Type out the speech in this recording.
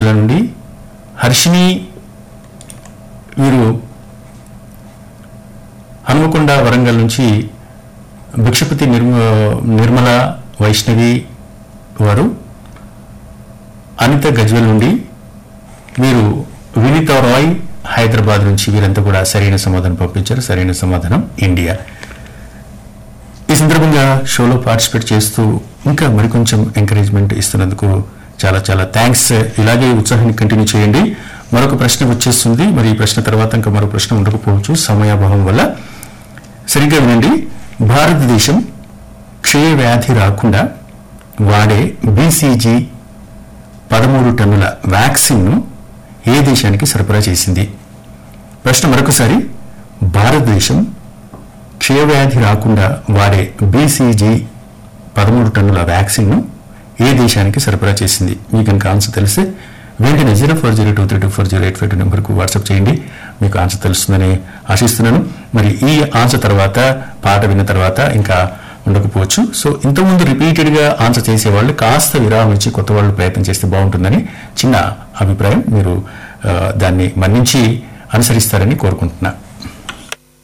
నుండి హర్షిని వీరు హనుమకొండ వరంగల్ నుంచి భిక్షపతి నిర్మ నిర్మల వైష్ణవి వారు అనిత గజ్వల్ నుండి వీరు వినీత రాయ్ హైదరాబాద్ నుంచి వీరంతా కూడా సరైన సమాధానం పంపించారు సరైన సమాధానం ఇండియా ఈ సందర్భంగా షోలో పార్టిసిపేట్ చేస్తూ ఇంకా మరికొంచెం ఎంకరేజ్మెంట్ ఇస్తున్నందుకు చాలా చాలా థ్యాంక్స్ ఇలాగే ఉత్సాహాన్ని కంటిన్యూ చేయండి మరొక ప్రశ్న వచ్చేస్తుంది మరి ఈ ప్రశ్న తర్వాత ఇంకా మరో ప్రశ్న ఉండకపోవచ్చు సమయాభావం వల్ల సరిగ్గా వినండి భారతదేశం క్షయ వ్యాధి రాకుండా వాడే బీసీజీ పదమూడు టన్నుల వ్యాక్సిన్ను ఏ దేశానికి సరఫరా చేసింది ప్రశ్న మరొకసారి భారతదేశం క్షయవ్యాధి రాకుండా వాడే బీసీజీ పదమూడు టన్నుల వ్యాక్సిన్ను ఏ దేశానికి సరఫరా చేసింది మీకు కనుక ఆన్సర్ తెలిస్తే వెంటనే zero four zero two three two four zero eight five two నెంబర్కు వాట్సాప్ చేయండి మీకు ఆన్సర్ తెలుస్తుందని ఆశిస్తున్నాను మరి ఈ ఆన్సర్ తర్వాత పాట విన్న తర్వాత ఇంకా ఉండకపోవచ్చు సో ఇంతకుముందు రిపీటెడ్గా ఆన్సర్ చేసేవాళ్ళు కాస్త విరామం ఇచ్చి కొత్త వాళ్ళు ప్రయత్నం చేస్తే బాగుంటుందని చిన్న అభిప్రాయం మీరు ఆ, దాన్ని మన్నించి అనుసరిస్తారని కోరుకుంటున్నా